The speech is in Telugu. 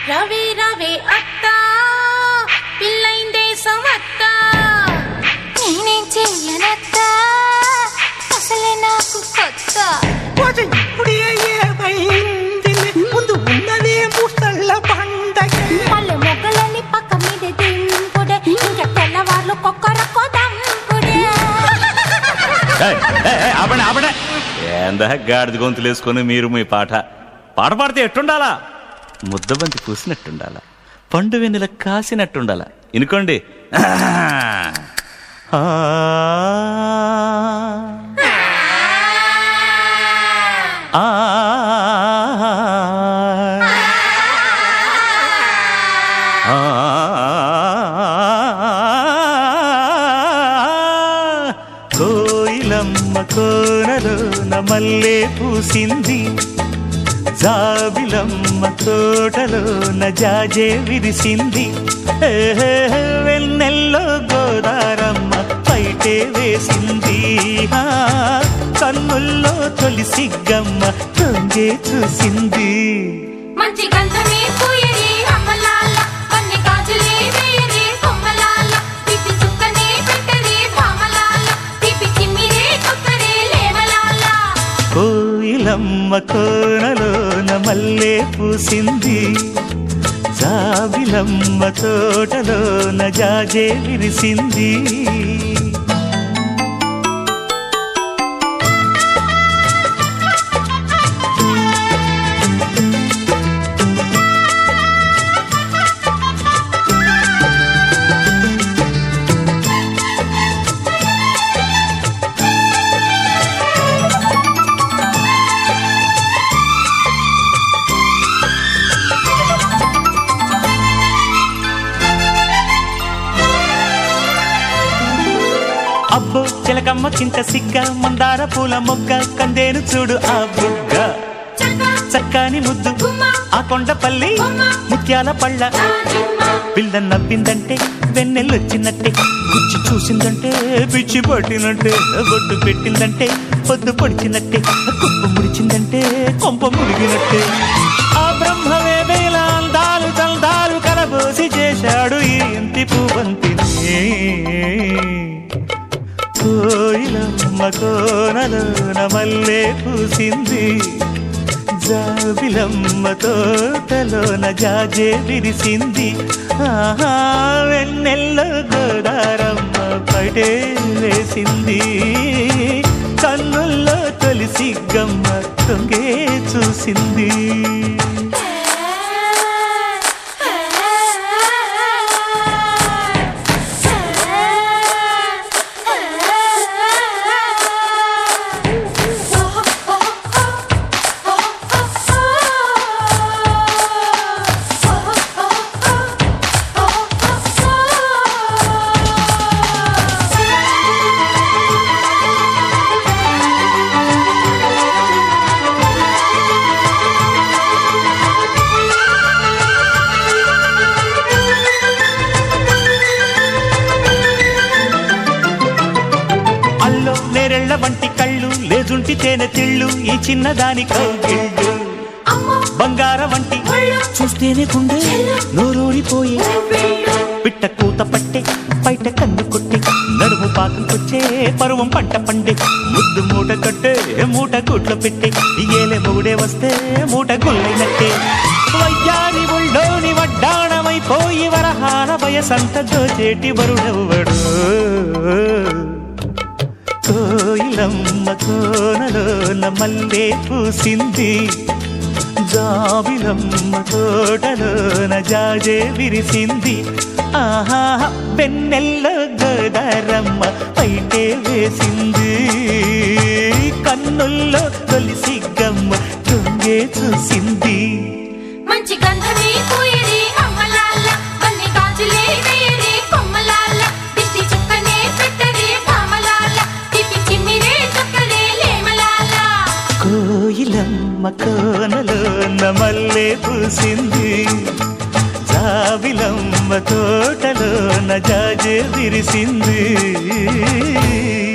రవి రవి అత్త పిల్లైందే సమత్త నేనేం చెయ్యనత్తా అసలే నాకు కొత్త రోజు ఇప్పుడే ఏమైంది ముందు ఉన్నదే ముసళ్ళ పండగ మళ్ళీ మొగ్గలని పక్క మీద దింపుడే ఇంకా తెల్లవార్లు కొక్కరకో దంపుడే ఏయ్, ఏయ్, ఏయ్, ఆపండి ఆపండి ఏందా గాడిద గొంతులు వేసుకొని మీరు మీ పాట పాట పాడితే ఎట్టుండాలా ముద్దబంతి పూసినట్టుండాలా పండు వెన్నెల కాసినట్టుండాలా ఇనుకోండి ఆ. ఆ. కోయిలమ్మ కోనలోన మల్లె పూసింది జాబిలమ్మ తోటలోన జాజే విరిసింది ఏహే, వెన్నెల్లో గోదారమ్మ పైటే వేసింది ఆ, కన్నుల్లో తొలి సిగ్గమ్మ తొంగే చూసింది మంచి గంధమే పూయరి అమ్మలాల కొన్ని గాజులే వేయరి కొమ్మలాల తిప్పి చుక్కనే పెట్టరి భామలాల తిప్పి చిమ్మిరే కొక్కరే లేవలాల కోయిలమ్మ కోనలోన మల్లె పూసింది జాబిలమ్మ తోటలోన జాజే విరిసింది అబ్బో చిలకమ్మ కింత సిగ్గ మందార పూల మొగ్గ కందేను చూడు ఆ బుగ్గ చక్కని ముద్దు ఆ కొండపల్లి ముత్యాల పళ్ళ పిల్ల నవ్విందంటే వెన్నెల్లొచ్చినట్టే గుచ్చి చూసిందంటే పిచ్చి పట్టినట్టే బొట్టు పెట్టిందంటే పొద్దు పొడిచినట్టే కుప్పు ముడిచిందంటే కొంప మురిగినట్టే ఆ బ్రహ్మవే వేల అందాలు చల్దాలు కలబోసి చేశాడు ఈ ఇంటి పువ్వంతిని కోయిలమ్మ కోనలోన మల్లె పూసింది జాబిలమ్మ తోటలోన జాజే విరిసింది ఆహా వెన్నెల్లో గోదారమ్మ పడే వేసింది కన్నుల్లో తొలిసి గమ్మ తొంగే చూసింది అల్లో నేరెళ్ళ వంటి కళ్ళు లేజుంటి తేనె తిళ్ళు ఈ చిన్నదాని కౌగిళ్ళు బంగార వంటి చూస్తేనే గుండె నోరూరిపోయే పిట్ట కూత పట్టే బయట కన్ను కొట్టే నడుము పాకంకొచ్చే పరువం పంట పండే ముద్దు మూట కట్టే మూట గుడ్లు పెట్టే ఏలే మొగుడే వస్తే మూట గుల్లైనట్టే వయ్యారి ఒళ్ళోని వడ్డాణమైపోయి వరహాన వయసంత దోచేటి వరుడెవ్వడు కోయిలమ్మ కోనలోన మల్లె పూసింది జాబిలమ్మ తోటలోన జాజే విరిసింది ఆహా వెన్నెల్ల గోదారమ్మ పైటే వేసింది కన్నుల్లో తొలిసి గమ్మ దొంగే చూసింది మంచి గంధమే పూయరి అమ్మలాల కొన్ని గాజులే వేయరి కొమ్మలాల తిప్పి చుక్కనే పెట్టరి భామలాల తిప్పి చిమ్మిరే చుక్కరే లేమలాల కోయిలమ్మ కోనలోన మల్లె పూసింది జాబిలమ్మ తోటలోన జాజే విరిసింది